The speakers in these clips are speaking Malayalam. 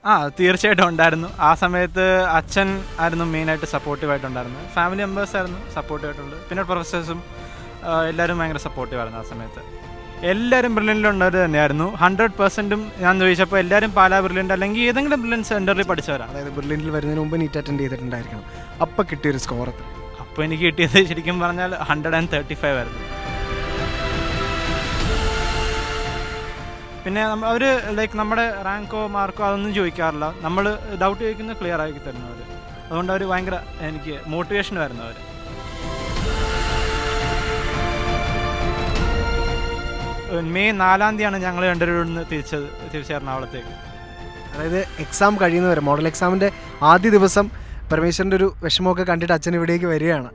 ആ തീർച്ചയായിട്ടും ഉണ്ടായിരുന്നു ആ സമയത്ത് അച്ഛൻ ആയിരുന്നു മെയിനായിട്ട് സപ്പോർട്ടീവായിട്ടുണ്ടായിരുന്നത് ഫാമിലി മെമ്പേഴ്സ് ആയിരുന്നു സപ്പോർട്ടീവായിട്ടുള്ളത് പിന്നെ പ്രൊഫസേഴ്സും എല്ലാവരും ഭയങ്കര സപ്പോർട്ടീവായിരുന്നു ആ സമയത്ത് എല്ലാവരും ബ്രില്യൻ്റിലുള്ളവർ തന്നെയായിരുന്നു ഹൺഡ്രഡ് പെർസെൻറ്റും ഞാൻ ചോദിച്ചപ്പോൾ എല്ലാവരും പാലാ ബ്രില്യൻ്റ് അല്ലെങ്കിൽ ഏതെങ്കിലും ബ്രില്യൻ സെൻറ്ററിൽ പഠിച്ചവരാണ് അതായത് ബെർലിനിൽ വരുന്നതിന് മുമ്പ് നീറ്റ് അറ്റൻഡ് ചെയ്തിട്ടുണ്ടായിരിക്കണം അപ്പം കിട്ടിയൊരു സ്കോർ എത്ര അപ്പോൾ എനിക്ക് കിട്ടിയത് ശരിക്കും പറഞ്ഞാൽ ഹൺഡ്രഡ് ആൻഡ് തേർട്ടി ഫൈവ് ആയിരുന്നു പിന്നെ അവർ ലൈക്ക് നമ്മുടെ റാങ്കോ മാർക്കോ അതൊന്നും ചോദിക്കാറില്ല നമ്മൾ ഡൗട്ട് ചോദിക്കുന്നത് ക്ലിയർ ആക്കി തരുന്നു അവർ അതുകൊണ്ട് അവർ ഭയങ്കര എനിക്ക് മോട്ടിവേഷൻ വരുന്നു അവർ മെയ് നാലാം തീയതിയാണ് ഞങ്ങൾ രണ്ടുപേരും നിന്ന് തിരിച്ചത് തിരിച്ച് എറണാകുളത്തേക്ക് അതായത് എക്സാം കഴിയുന്നവരെ മോഡൽ എക്സാമിൻ്റെ ആദ്യ ദിവസം പരമേശ്വരൻ്റെ ഒരു വിഷമമൊക്കെ കണ്ടിട്ട് അച്ഛൻ ഇവിടേക്ക് വരികയാണ്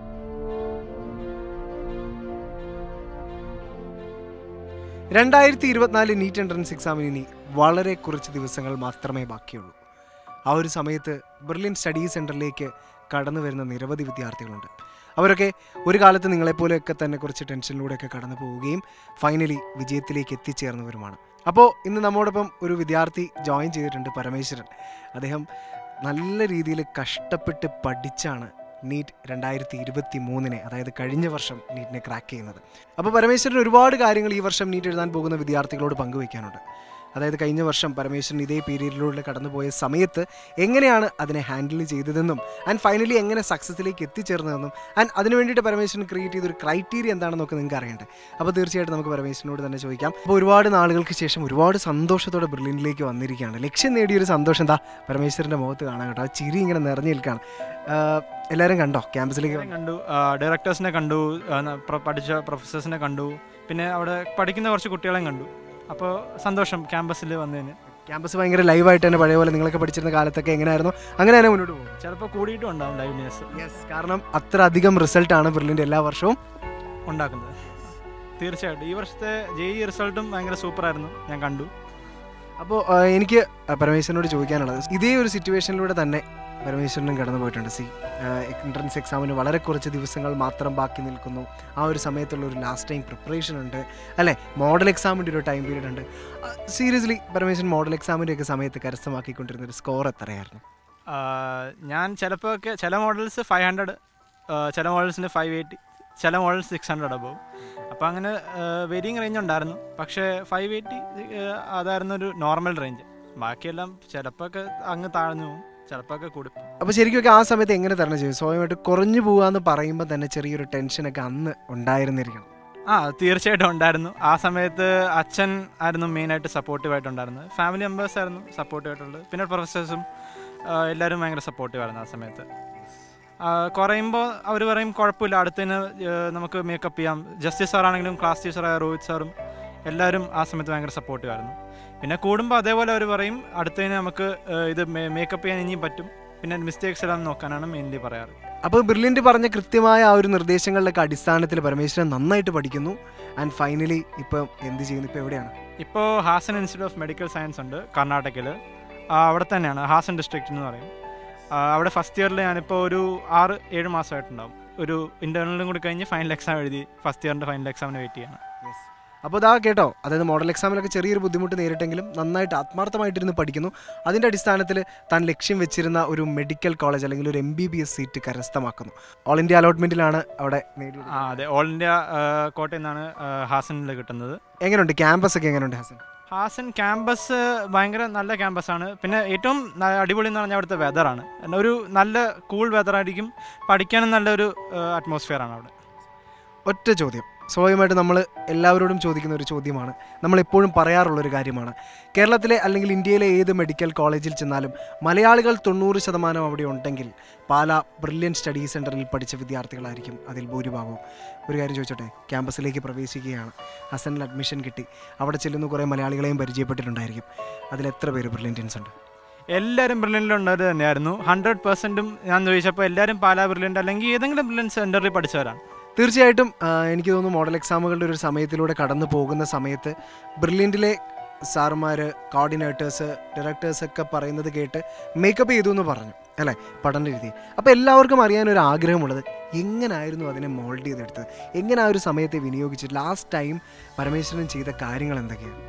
രണ്ടായിരത്തി ഇരുപത്തിനാല് നീറ്റ് എൻട്രൻസ് എക്സാമിന് ഇനി വളരെ കുറച്ച് ദിവസങ്ങൾ മാത്രമേ ബാക്കിയുള്ളൂ ആ ഒരു സമയത്ത് ബ്രില്യൻ സ്റ്റഡി സെൻറ്ററിലേക്ക് കടന്നു വരുന്ന നിരവധി വിദ്യാർത്ഥികളുണ്ട് അവരൊക്കെ ഒരു കാലത്ത് നിങ്ങളെപ്പോലെയൊക്കെ തന്നെ കുറച്ച് ടെൻഷനിലൂടെയൊക്കെ കടന്നു പോവുകയും ഫൈനലി വിജയത്തിലേക്ക് എത്തിച്ചേർന്നവരുമാണ് അപ്പോൾ ഇന്ന് നമ്മോടൊപ്പം ഒരു വിദ്യാർത്ഥി ജോയിൻ ചെയ്തിട്ടുണ്ട് പരമേശ്വരൻ അദ്ദേഹം നല്ല രീതിയിൽ കഷ്ടപ്പെട്ട് പഠിച്ചാണ് നീറ്റ് രണ്ടായിരത്തി ഇരുപത്തി മൂന്നിനെ അതായത് കഴിഞ്ഞ വർഷം നീറ്റിനെ ക്രാക്ക് ചെയ്യുന്നത് അപ്പോൾ പരമേശ്വരൻ ഒരുപാട് കാര്യങ്ങൾ ഈ വർഷം നീറ്റ് എഴുതാൻ പോകുന്ന വിദ്യാർത്ഥികളോട് പങ്കുവയ്ക്കാനുണ്ട് അതായത് കഴിഞ്ഞ വർഷം പരമേശ്വരൻ ഇതേ പീരീഡിലൂടെ കടന്നുപോയ സമയത്ത് എങ്ങനെയാണ് അതിനെ ഹാൻഡിൽ ചെയ്തതെന്നും ആൻഡ് ഫൈനലി എങ്ങനെ സക്സസിലേക്ക് എത്തിച്ചേർന്നതെന്നും ആൻഡ് അതിന് വേണ്ടിയിട്ട് പരമേശ്വരൻ ക്രിയേറ്റ് ചെയ്തൊരു ക്രൈറ്റീരിയ എന്താണെന്നൊക്കെ നിങ്ങൾക്ക് അറിയണ്ടേ അപ്പോൾ തീർച്ചയായിട്ടും നമുക്ക് പരമേശ്വരനോട് തന്നെ ചോദിക്കാം അപ്പോൾ ഒരുപാട് നാളുകൾക്ക് ശേഷം ഒരുപാട് സന്തോഷത്തോടെ ബ്രില്യനിലേക്ക് വന്നിരിക്കുകയാണ് ലക്ഷ്യം നേടിയൊരു സന്തോഷം എന്താ പരമേശ്വരൻ്റെ മുഖത്ത് കാണാൻ കേട്ടോ ആ ചിരി ഇങ്ങനെ നിറഞ്ഞു നിൽക്കുകയാണ് ആഹ് എല്ലാവരും കണ്ടോ ക്യാമ്പസിലേക്ക് ഞാൻ കണ്ടു ഡയറക്ടേഴ്സിനെ കണ്ടു ആ, ന- പ്ര- പഠിച്ച പ്രൊഫസേഴ്സിനെ കണ്ടു പിന്നെ അവിടെ പഠിക്കുന്ന കുറച്ച് കുട്ടികളെയും കണ്ടു അപ്പോൾ സന്തോഷം ക്യാമ്പസിൽ വന്നതിന് ക്യാമ്പസ് ഭയങ്കര ലൈവായിട്ട് തന്നെ പഴയ പോലെ നിങ്ങളൊക്കെ പഠിച്ചിരുന്ന കാലത്തൊക്കെ എങ്ങനെയായിരുന്നു അങ്ങനെ തന്നെ മുന്നോട്ട് പോകും ചിലപ്പോൾ കൂടിയിട്ടും ഉണ്ടാവും ലൈവ്നെസ് യെസ് കാരണം അത്ര അധികം റിസൾട്ടാണ് ബ്രില്യൻ്റെ എല്ലാ വർഷവും ഉണ്ടാക്കുന്നത് തീർച്ചയായിട്ടും ഈ വർഷത്തെ ജെ ഇ റിസൾട്ടും ഭയങ്കര സൂപ്പറായിരുന്നു ഞാൻ കണ്ടു അപ്പോൾ എനിക്ക് പരമേശ്വരനോട് ചോദിക്കാനുള്ളത് ഇതേ ഒരു സിറ്റുവേഷനിലൂടെ തന്നെ പരമേശ്വരനും കടന്നു പോയിട്ടുണ്ട് സി എൻട്രൻസ് എക്സാമിന് വളരെ കുറച്ച് ദിവസങ്ങൾ മാത്രം ബാക്കി നിൽക്കുന്നു ആ ഒരു സമയത്തുള്ള ഒരു ലാസ്റ്റ് ടൈം പ്രിപ്പറേഷൻ ഉണ്ട് അല്ലേ മോഡൽ എക്സാമിൻ്റെ ഒരു ടൈം പീരീഡ് ഉണ്ട് സീരിയസ്ലി പരമേശ്വരൻ മോഡൽ എക്സാമിൻ്റെ ഒക്കെ സമയത്ത് കരസ്ഥമാക്കിക്കൊണ്ടിരുന്ന ഒരു സ്കോർ എത്രയായിരുന്നു ആ, ഞാൻ ചിലപ്പോൾ ഒക്കെ ചില മോഡൽസ് ഫൈവ് ഹൺഡ്രഡ് ചില മോഡൽസിന് ഫൈവ് എയ്റ്റി ചില മോഡൽസ് സിക്സ് ഹൺഡ്രഡ് അബവ് അപ്പോൾ അങ്ങനെ വേരിയിങ് റേഞ്ച് ഉണ്ടായിരുന്നു പക്ഷേ ഫൈവ് എയ്റ്റി അതായിരുന്നു ഒരു നോർമൽ റേഞ്ച് ബാക്കിയെല്ലാം ചിലപ്പോൾ ഒക്കെ അങ്ങ് താഴ്ന്നു പോകും ചിലപ്പോൾ ഒക്കെ കൂടി പോകും. അപ്പോൾ ശരിക്കും ആ സമയത്ത് എങ്ങനെ തരണം ചെയ്യും സ്വയമായിട്ട് കുറഞ്ഞു പോകാന്ന് പറയുമ്പോൾ തന്നെ ചെറിയൊരു ടെൻഷനൊക്കെ അന്ന് ഉണ്ടായിരുന്നിരിക്കണം ആ തീർച്ചയായിട്ടും ഉണ്ടായിരുന്നു ആ സമയത്ത് അച്ഛൻ ആയിരുന്നു മെയിനായിട്ട് സപ്പോർട്ടീവായിട്ടുണ്ടായിരുന്നത് ഫാമിലി മെമ്പേഴ്സ് ആയിരുന്നു സപ്പോർട്ടീവായിട്ടുള്ളത് പിന്നെ പ്രൊഫസേഴ്സും എല്ലാവരും ഭയങ്കര സപ്പോർട്ടീവായിരുന്നു ആ സമയത്ത് ആ, കുറയുമ്പോൾ അവർ പറയും കുഴപ്പമില്ല അടുത്തതിന് ഏഹ്, നമുക്ക് മേക്കപ്പ് ചെയ്യാം ജസ്റ്റിസ് സാറാണെങ്കിലും ക്ലാസ് ടീച്ചറായ രോഹിത് സാറും എല്ലാവരും ആ സമയത്ത് ഭയങ്കര സപ്പോർട്ടീവായിരുന്നു പിന്നെ കൂടുമ്പോൾ അതേപോലെ അവർ പറയും അടുത്തതിന് നമുക്ക് ഏഹ്, ഇത് മേക്കപ്പ് ചെയ്യാൻ ഇനിയും പറ്റും പിന്നെ മിസ്റ്റേക്സ് എല്ലാം നോക്കാനാണ് മെയിൻലി പറയാറ് അപ്പോൾ ബ്രില്യൻ്റ് പറഞ്ഞ കൃത്യമായ ആ ഒരു നിർദ്ദേശങ്ങളുടെയൊക്കെ അടിസ്ഥാനത്തിൽ പരമേശ്വരൻ നന്നായിട്ട് പഠിക്കുന്നു ആൻഡ് ഫൈനലി ഇപ്പം എന്ത് ചെയ്യുന്നു ഇപ്പോൾ എവിടെയാണ് ഇപ്പോൾ Hassan institute of medical science ഉണ്ട് കർണാടകയിൽ അവിടെ തന്നെയാണ് ഹാസൻ ഡിസ്ട്രിക്റ്റ് എന്ന് പറയും ആ, അവിടെ ഫസ്റ്റ് ഇയറിൽ ഞാനിപ്പോൾ ഒരു ആറ് ഏഴ് മാസമായിട്ടുണ്ടാവും ഒരു ഇൻ്റർണലും കൂടി കഴിഞ്ഞ് ഫൈനൽ എക്സാം എഴുതി ഫസ്റ്റ് ഇയറിൻ്റെ ഫൈനൽ എക്സാമിന് വെയിറ്റ് ചെയ്യണം അപ്പോൾ ഇതാ കേട്ടോ അതായത് മോഡൽ എക്സാമിലൊക്കെ ചെറിയൊരു ബുദ്ധിമുട്ട് നേരിട്ടെങ്കിലും നന്നായിട്ട് ആത്മാർത്ഥമായിട്ടിരുന്ന് പഠിക്കുന്നു അതിൻ്റെ അടിസ്ഥാനത്തിൽ താൻ ലക്ഷ്യം വെച്ചിരുന്ന ഒരു മെഡിക്കൽ കോളേജ് അല്ലെങ്കിൽ ഒരു M B B S seat കരസ്ഥമാക്കുന്നു ഓൾ ഇന്ത്യ അലോട്ട്മെൻറ്റിലാണ് അവിടെ നേടിയത് ആ അതെ ഓൾ ഇന്ത്യ ആ, കോട്ടയിൽ നിന്നാണ് ആ, ഹാസനിൽ കിട്ടുന്നത് എങ്ങനെയുണ്ട് ക്യാമ്പസ് ഒക്കെ എങ്ങനെയുണ്ട് ഹസൻ ഹാസൻ ക്യാമ്പസ് ഭയങ്കര നല്ല ക്യാമ്പസാണ് പിന്നെ ഏറ്റവും ന- അടിപൊളി എന്ന് പറഞ്ഞാൽ അവിടുത്തെ വെതറാണ് ഒരു നല്ല കൂൾ വെതറായിരിക്കും പഠിക്കാനും നല്ലൊരു അറ്റ്മോസ്ഫിയറാണ് അവിടെ ഒറ്റ ചോദ്യം സ്വാഭാവികമായിട്ട് നമ്മൾ എല്ലാവരോടും ചോദിക്കുന്ന ഒരു ചോദ്യമാണ് നമ്മൾ എപ്പോഴും പറയാറുള്ളൊരു കാര്യമാണ് കേരളത്തിലെ അല്ലെങ്കിൽ ഇന്ത്യയിലെ ഏത് മെഡിക്കൽ കോളേജിൽ ചെന്നാലും മലയാളികൾ തൊണ്ണൂറ് ശതമാനം അവിടെ ഉണ്ടെങ്കിൽ പാല ബ്രില്യൻ സ്റ്റഡി സെൻറ്ററിൽ പഠിച്ച വിദ്യാർത്ഥികളായിരിക്കും അതിൽ ഭൂരിഭാഗവും ഒരു കാര്യം ചോദിച്ചോട്ടെ ക്യാമ്പസിലേക്ക് പ്രവേശിക്കുകയാണ് ഹസനിൽ അഡ്മിഷൻ കിട്ടി അവിടെ ചെല്ലുന്ന കുറേ മലയാളികളെയും പരിചയപ്പെട്ടിട്ടുണ്ടായിരിക്കും അതിൽ എത്ര പേര് ബ്രില്യൻറ്റൻസ് ഉണ്ട് എല്ലാവരും ബ്രില്യൻ്റിലുള്ളത് തന്നെയായിരുന്നു ഹൺഡ്രഡ് പെർസെൻറ്റും ഞാൻ ചോദിച്ചപ്പോൾ എല്ലാവരും പാലാ ബ്രില്യൻ്റ് അല്ലെങ്കിൽ ഏതെങ്കിലും ബ്രില്യൻ സെൻറ്ററിൽ പഠിച്ചവരാണ് തീർച്ചയായിട്ടും ആ, എനിക്ക് തോന്നുന്നു മോഡൽ എക്സാമുകളുടെ ഒരു സമയത്തിലൂടെ കടന്നു പോകുന്ന സമയത്ത് ബ്രില്യൻറ്റിലെ സാറുമാർ കോർഡിനേറ്റേഴ്സ് ഡയറക്ടേഴ്സ് ഒക്കെ പറയുന്നത് കേട്ട് മേക്കപ്പ് ചെയ്തു എന്ന് പറഞ്ഞു അല്ലേ പഠന രീതി അപ്പോൾ എല്ലാവർക്കും അറിയാനൊരു ആഗ്രഹമുള്ളത് എങ്ങനായിരുന്നു അതിനെ മോൾഡ് ചെയ്തെടുത്തത് എങ്ങനെ ആ ഒരു സമയത്തെ വിനിയോഗിച്ച് ലാസ്റ്റ് ടൈം പരമേശ്വരൻ ചെയ്ത കാര്യങ്ങൾ എന്തൊക്കെയാണ്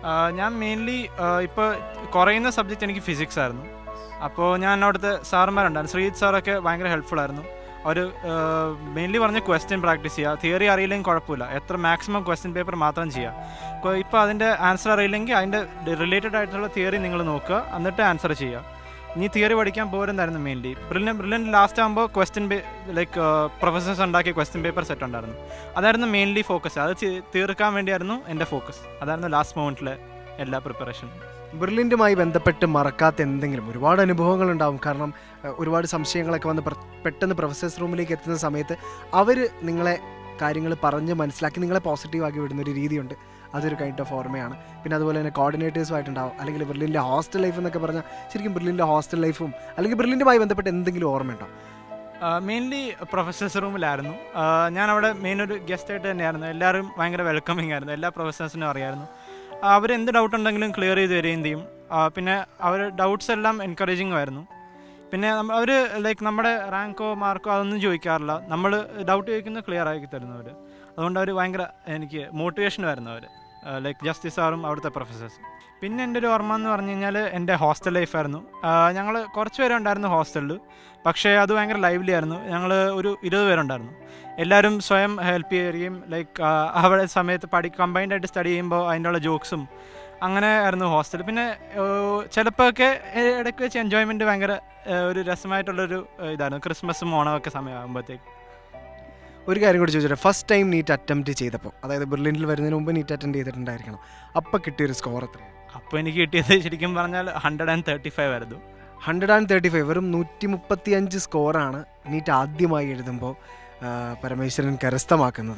ഞാൻ മെയിൻലി ഇപ്പോൾ കുറയുന്ന സബ്ജക്റ്റ് എനിക്ക് ഫിസിക്സ് ആയിരുന്നു അപ്പോൾ ഞാൻ അവിടുത്തെ സാറുമാരുണ്ടായിരുന്നു ശ്രീജിത്ത് സാറൊക്കെ ഭയങ്കര ഹെൽപ്ഫുൾ ആയിരുന്നു അവർ മെയിൻലി പറഞ്ഞ ക്വസ്റ്റ്യൻ പ്രാക്ടീസ് ചെയ്യുക തിയറി അറിയില്ലെങ്കിൽ കുഴപ്പമില്ല എത്ര മാക്സിമം ക്വസ്റ്റ്യൻ പേപ്പർ മാത്രം ചെയ്യുക ഇപ്പോൾ അതിൻ്റെ ആൻസർ അറിയില്ലെങ്കിൽ അതിൻ്റെ റിലേറ്റഡ് ആയിട്ടുള്ള തിയറി നിങ്ങൾ നോക്കുക എന്നിട്ട് ആൻസർ ചെയ്യുക നീ തിയറി പഠിക്കാൻ പോരുന്നായിരുന്നു മെയിൻലി ബ്രില്യൻ ബ്രില്യൻ ലാസ്റ്റ് ആകുമ്പോൾ ക്വസ്റ്റ്യൻ ലൈക്ക് പ്രൊഫസേഴ്സ് ഉണ്ടാക്കിയ ക്വസ്റ്റ്യൻ പേപ്പർ സെറ്റ് ഉണ്ടായിരുന്നു അതായിരുന്നു മെയിൻലി ഫോക്കസ് അത് ചെ- തീർക്കാൻ വേണ്ടിയായിരുന്നു എൻ്റെ ഫോക്കസ് അതായിരുന്നു ലാസ്റ്റ് മൊമെൻറ്റിലെ എല്ലാ പ്രിപ്പറേഷനും ബ്രില്യൻറ്റുമായി ബന്ധപ്പെട്ട് മറക്കാത്ത എന്തെങ്കിലും ഒരുപാട് അനുഭവങ്ങൾ ഉണ്ടാവും കാരണം ഏഹ്, ഒരുപാട് സംശയങ്ങളൊക്കെ വന്ന് പ്ര- പെട്ടെന്ന് പ്രൊഫസേഴ്സ് റൂമിലേക്ക് എത്തുന്ന സമയത്ത് അവർ നിങ്ങളെ കാര്യങ്ങൾ പറഞ്ഞ് മനസ്സിലാക്കി നിങ്ങളെ പോസിറ്റീവാക്കി വിടുന്ന ഒരു രീതിയുണ്ട് അതൊരു കൈൻഡ് ഓഫ് ഓർമ്മയാണ് പിന്നെ അതുപോലെ തന്നെ കോർഡിനേറ്റേഴ്സുമായിട്ടുണ്ടാവും അല്ലെങ്കിൽ ബ്രില്ലിൻ്റെ ഹോസ്റ്റൽ ലൈഫ് എന്നൊക്കെ പറഞ്ഞാൽ ശരിക്കും ബ്രില്ലിൻ്റെ ഹോസ്റ്റൽ ലൈഫും അല്ലെങ്കിൽ ബ്രില്ലിൻ്റുമായി ബന്ധപ്പെട്ട് എന്തെങ്കിലും ഓർമ്മയുണ്ടോ മെയിൻലി പ്രൊഫസേഴ്സ് റൂമിലായിരുന്നു ഞാൻ അവിടെ മെയിൻ ഒരു ഗസ്റ്റ് ആയിട്ട് തന്നെയായിരുന്നു എല്ലാവരും ഭയങ്കര വെൽക്കമിങ് ആയിരുന്നു എല്ലാ പ്രൊഫസേഴ്സിനും അറിയായിരുന്നു അവർ എന്ത് ഡൗട്ട് ഉണ്ടെങ്കിലും ക്ലിയർ ചെയ്ത് തരികയും ചെയ്യും ആ, പിന്നെ അവർ ഡൗട്ട്സ് എല്ലാം എൻകറേജിങ് ആയിരുന്നു പിന്നെ അവർ ലൈക്ക് നമ്മുടെ റാങ്കോ മാർക്കോ അതൊന്നും ചോദിക്കാറില്ല നമ്മൾ ഡൗട്ട് ചോദിക്കുന്നത് ക്ലിയർ ആക്കി തരുന്നവർ അതുകൊണ്ട് അവർ ഭയങ്കര എനിക്ക് മോട്ടിവേഷൻ ആയിരുന്നു അവർ ലൈക്ക് ജസ്റ്റിസ് സാറും അവിടുത്തെ പ്രൊഫസേഴ്സും പിന്നെ എൻ്റെ ഒരു ഓർമ്മ എന്ന് പറഞ്ഞു കഴിഞ്ഞാൽ എൻ്റെ ഹോസ്റ്റൽ ലൈഫായിരുന്നു ഞങ്ങൾ കുറച്ച് പേരെ ഉണ്ടായിരുന്നു ഹോസ്റ്റലിൽ പക്ഷേ അത് ഭയങ്കര ലൈവ്ലി ആയിരുന്നു ഞങ്ങൾ ഒരു ഇരുപത് പേരുണ്ടായിരുന്നു എല്ലാവരും സ്വയം ഹെൽപ്പ് ചെയ്യുകയും ലൈക്ക് അവിടെ സമയത്ത് പഠി കമ്പൈൻഡ് ആയിട്ട് സ്റ്റഡി ചെയ്യുമ്പോൾ അതിൻ്റെ ഉള്ള ജോക്സും അങ്ങനെ ആയിരുന്നു ഹോസ്റ്റൽ പിന്നെ ചിലപ്പോഴൊക്കെ ഇടയ്ക്ക് വെച്ച് എൻജോയ്മെൻറ്റ് ഭയങ്കര ഏഹ്, ഒരു രസമായിട്ടുള്ളൊരു ഏഹ്, ഇതായിരുന്നു ക്രിസ്മസും ഓണമൊക്കെ സമയമാകുമ്പോഴത്തേക്ക് ഒരു കാര്യം കൂടി ചോദിച്ചോട്ടെ ഫസ്റ്റ് ടൈം നീറ്റ് അറ്റംപ്റ്റ് ചെയ്തപ്പോൾ അതായത് ബെർലിനിൽ വരുന്നതിന് മുമ്പ് നീറ്റ് അറ്റൻഡ് ചെയ്തിട്ടുണ്ടായിരിക്കണം അപ്പോൾ കിട്ടിയൊരു സ്കോർ എത്രയാണ് അപ്പോൾ എനിക്ക് കിട്ടിയത് ശരിക്കും പറഞ്ഞാൽ ഹൺഡ്രഡ് ആൻഡ് തേർട്ടി ഫൈവ് ആയിരുന്നു ഹൺഡ്രഡ് ആൻഡ് തേർട്ടി ഫൈവ് വെറും നൂറ്റി മുപ്പത്തി അഞ്ച് സ്കോറാണ് നീറ്റ് ആദ്യമായി എഴുതുമ്പോൾ ആ, പരമേശ്വരൻ കരസ്ഥമാക്കുന്നത്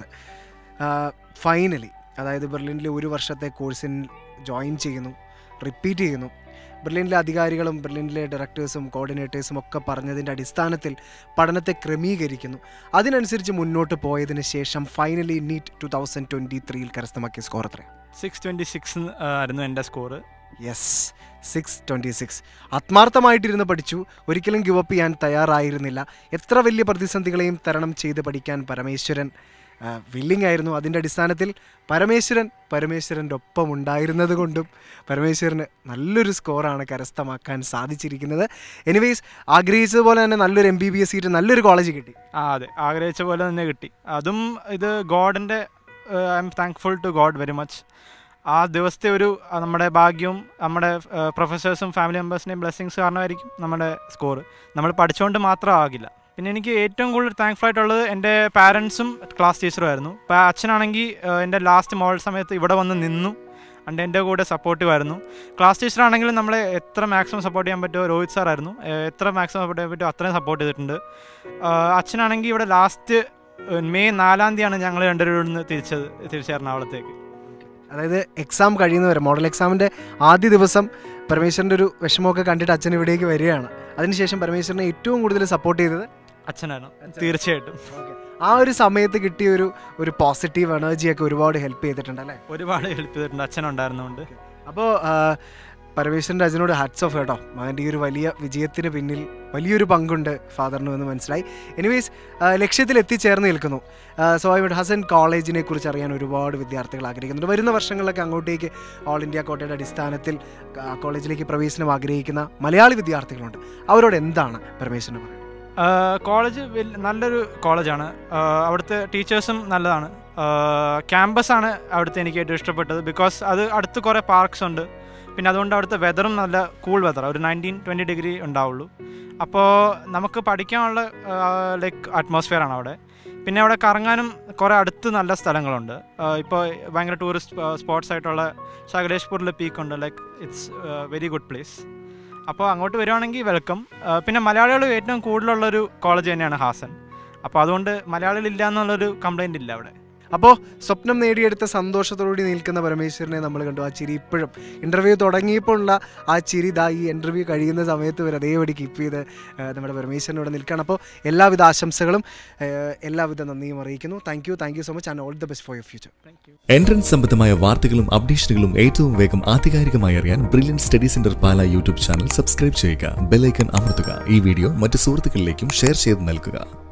ഫൈനലി അതായത് ബെർലിനിലെ ഒരു വർഷത്തെ കോഴ്സിൽ ജോയിൻ ചെയ്യുന്നു റിപ്പീറ്റ് ചെയ്യുന്നു ബെർലിനിലെ അധികാരികളും ബെർലിനിലെ ഡയറക്ടേഴ്സും കോർഡിനേറ്റേഴ്സും ഒക്കെ പറഞ്ഞതിൻ്റെ അടിസ്ഥാനത്തിൽ പഠനത്തെ ക്രമീകരിക്കുന്നു അതിനനുസരിച്ച് മുന്നോട്ട് പോയതിന് ശേഷം finally NEET two thousand twenty ത്രീയിൽ കരസ്ഥമാക്കിയ സ്കോർ എത്രയാണ് സിക്സ് ട്വൻറ്റി സിക്സ് ആയിരുന്നു എൻ്റെ score yes six twenty six ആത്മാർത്ഥമായിട്ടിരുന്ന് പഠിച്ചു ഒരിക്കലും ഗിവ് അപ്പ് ചെയ്യാൻ തയ്യാറായിരുന്നില്ല എത്ര വലിയ പ്രതിസന്ധികളെയും തരണം ചെയ്ത് പഠിക്കാൻ പരമേശ്വരൻ വില്ലിംഗ് ആയിരുന്നു അതിൻ്റെ അടിസ്ഥാനത്തിൽ പരമേശ്വരൻ പരമേശ്വരൻ്റെ ഒപ്പം ഉണ്ടായിരുന്നത് കൊണ്ടും പരമേശ്വരന് നല്ലൊരു സ്കോറാണ് കരസ്ഥമാക്കാൻ സാധിച്ചിരിക്കുന്നത് എനിവേസ് ആഗ്രഹിച്ചതുപോലെ തന്നെ നല്ലൊരു M B B S seat നല്ലൊരു കോളേജ് കിട്ടി ആ അതെ ആഗ്രഹിച്ച പോലെ തന്നെ കിട്ടി അതും ഇത് ഗോഡിൻ്റെ I am thankful to God very much ആ ദിവസത്തെ ഒരു ആ, നമ്മുടെ ഭാഗ്യവും നമ്മുടെ പ്രൊഫസേഴ്സും ഫാമിലി മെമ്പേഴ്സിൻ്റെയും ബ്ലെസ്സിങ്സ് കാരണമായിരിക്കും നമ്മുടെ സ്കോർ നമ്മൾ പഠിച്ചുകൊണ്ട് മാത്രം ആകില്ല പിന്നെ എനിക്ക് ഏറ്റവും കൂടുതൽ താങ്ക്ഫുൾ ആയിട്ടുള്ളത് എൻ്റെ പാരൻസും ക്ലാസ് ടീച്ചറും ആയിരുന്നു ഇപ്പോൾ അച്ഛനാണെങ്കിൽ എൻ്റെ ലാസ്റ്റ് മോൾ സമയത്ത് ഇവിടെ വന്ന് നിന്നു അണ്ട് എൻ്റെ കൂടെ സപ്പോർട്ടീവ് ആയിരുന്നു ക്ലാസ് ടീച്ചറാണെങ്കിലും നമ്മളെ എത്ര മാക്സിമം സപ്പോർട്ട് ചെയ്യാൻ പറ്റുമോ രോഹിത് സാറായിരുന്നു ഏഹ് എത്ര മാക്സിമം സപ്പോർട്ട് ചെയ്യാൻ പറ്റുമോ അത്രയും സപ്പോർട്ട് ചെയ്തിട്ടുണ്ട് ആഹ് അച്ഛനാണെങ്കിൽ ഇവിടെ ലാസ്റ്റ് മെയ് നാലാം തീയതിയാണ് ഞങ്ങൾ രണ്ടുപേരും നിന്ന് തിരിച്ചത് തിരിച്ച് എറണാകുളത്തേക്ക് അതായത് എക്സാം കഴിയുന്നവരെ മോഡൽ എക്സാമിൻ്റെ ആദ്യ ദിവസം പരമേശ്വരൻ്റെ ഒരു വിഷമമൊക്കെ കണ്ടിട്ട് അച്ഛൻ ഇവിടേക്ക് വരികയാണ് അതിനുശേഷം പരമേശ്വരനെ ഏറ്റവും കൂടുതൽ സപ്പോർട്ട് ചെയ്തത് അച്ഛനാണ് തീർച്ചയായിട്ടും ആ ഒരു സമയത്ത് കിട്ടിയ ഒരു ഒരു പോസിറ്റീവ് എനർജിയൊക്കെ ഒരുപാട് ഹെൽപ്പ് ചെയ്തിട്ടുണ്ട് അല്ലേ ഒരുപാട് ഹെൽപ്പ് ചെയ്തിട്ടുണ്ട് അച്ഛനുണ്ടായിരുന്നുകൊണ്ട് അപ്പോൾ പരമേശ്വരൻ്റെ അച്ഛനോട് ഹാറ്റ്സ് ഓഫ് കേട്ടോ മകൻ്റെ ഈ ഒരു വലിയ വിജയത്തിന് പിന്നിൽ വലിയൊരു പങ്കുണ്ട് ഫാദറിന് എന്ന് മനസ്സിലായി എനിവേസ് ലക്ഷ്യത്തിൽ എത്തിച്ചേർന്ന് നിൽക്കുന്നു സോ ഐ വുഡ് ഹസൻ കോളേജിനെ കുറിച്ച് അറിയാൻ ഒരുപാട് വിദ്യാർത്ഥികൾ ആഗ്രഹിക്കുന്നുണ്ട് വരുന്ന വർഷങ്ങളിലൊക്കെ അങ്ങോട്ടേക്ക് ഓൾ ഇന്ത്യ കോട്ടയുടെ അടിസ്ഥാനത്തിൽ ആ, കോളേജിലേക്ക് പ്രവേശനം ആഗ്രഹിക്കുന്ന മലയാളി വിദ്യാർത്ഥികളുണ്ട് അവരോട് എന്താണ് പരമേശ്വരന് പറയുന്നത് കോളേജ് നല്ലൊരു കോളേജാണ് ആഹ് അവിടുത്തെ ടീച്ചേഴ്സും നല്ലതാണ് ക്യാമ്പസാണ് അവിടുത്തെ എനിക്ക് ഏറ്റവും ഇഷ്ടപ്പെട്ടത് ബിക്കോസ് അത് അടുത്ത് കുറേ പാർക്സ് ഉണ്ട് പിന്നെ അതുകൊണ്ട് അവിടുത്തെ വെതറും നല്ല കൂൾ വെതർ ഒരു നയൻറ്റീൻ ട്വൻറ്റി ഡിഗ്രി ഉണ്ടാവുള്ളൂ അപ്പോൾ നമുക്ക് പഠിക്കാനുള്ള ലൈക്ക് അറ്റ്മോസ്ഫിയർ ആണ് അവിടെ പിന്നെ അവിടെ കറങ്ങാനും കുറേ അടുത്ത് നല്ല സ്ഥലങ്ങളുണ്ട് ഇപ്പോൾ ഭയങ്കര ടൂറിസ്റ്റ് സ്പോട്ട്സ് ആയിട്ടുള്ള ശകലേഷ്പൂരിലെ പീക്കുണ്ട് like it's very good place അപ്പോൾ അങ്ങോട്ട് വരുവാണെങ്കിൽ വെൽക്കം പിന്നെ മലയാളികൾ ഏറ്റവും കൂടുതലുള്ളൊരു കോളേജ് തന്നെയാണ് ഹാസൻ അപ്പോൾ അതുകൊണ്ട് മലയാളികൾ ഇല്ല എന്നുള്ളൊരു കംപ്ലൈൻറ്റ് ഇല്ല അവിടെ അപ്പോൾ സ്വപ്നം നേടിയെടുത്ത സന്തോഷത്തോടുകൂടി നിൽക്കുന്ന പരമേശ്വരനെ നമ്മൾ കണ്ടു ആ ചിരി ഇപ്പോഴും ഇൻ്റർവ്യൂ തുടങ്ങിയപ്പോൾ ഉള്ള ആ ചിരി ഇതാ ഈ ഇൻ്റർവ്യൂ കഴിയുന്ന സമയത്ത് വരെ അതേപടി കീപ്പ് ചെയ്ത് ആ, നമ്മുടെ പരമേശ്വരനോട് നിൽക്കുകയാണ് അപ്പോൾ എല്ലാവിധ ആശംസകളും ആ, എല്ലാവിധ നന്ദിയും അറിയിക്കുന്നു thank you thank you so much and all the best for your future entrance സംബന്ധമായ വാർത്തകളും അപ്ഡേഷനുകളും ഏറ്റവും വേഗം ആധികാരികമായി അറിയാൻ Brilliant study centre Pala YouTube channel subscribe ചെയ്യുക ബെല്ലൈക്കൺ അമർത്തുക ഈ വീഡിയോ മറ്റ് സുഹൃത്തുക്കളിലേക്കും ഷെയർ ചെയ്ത് നൽകുക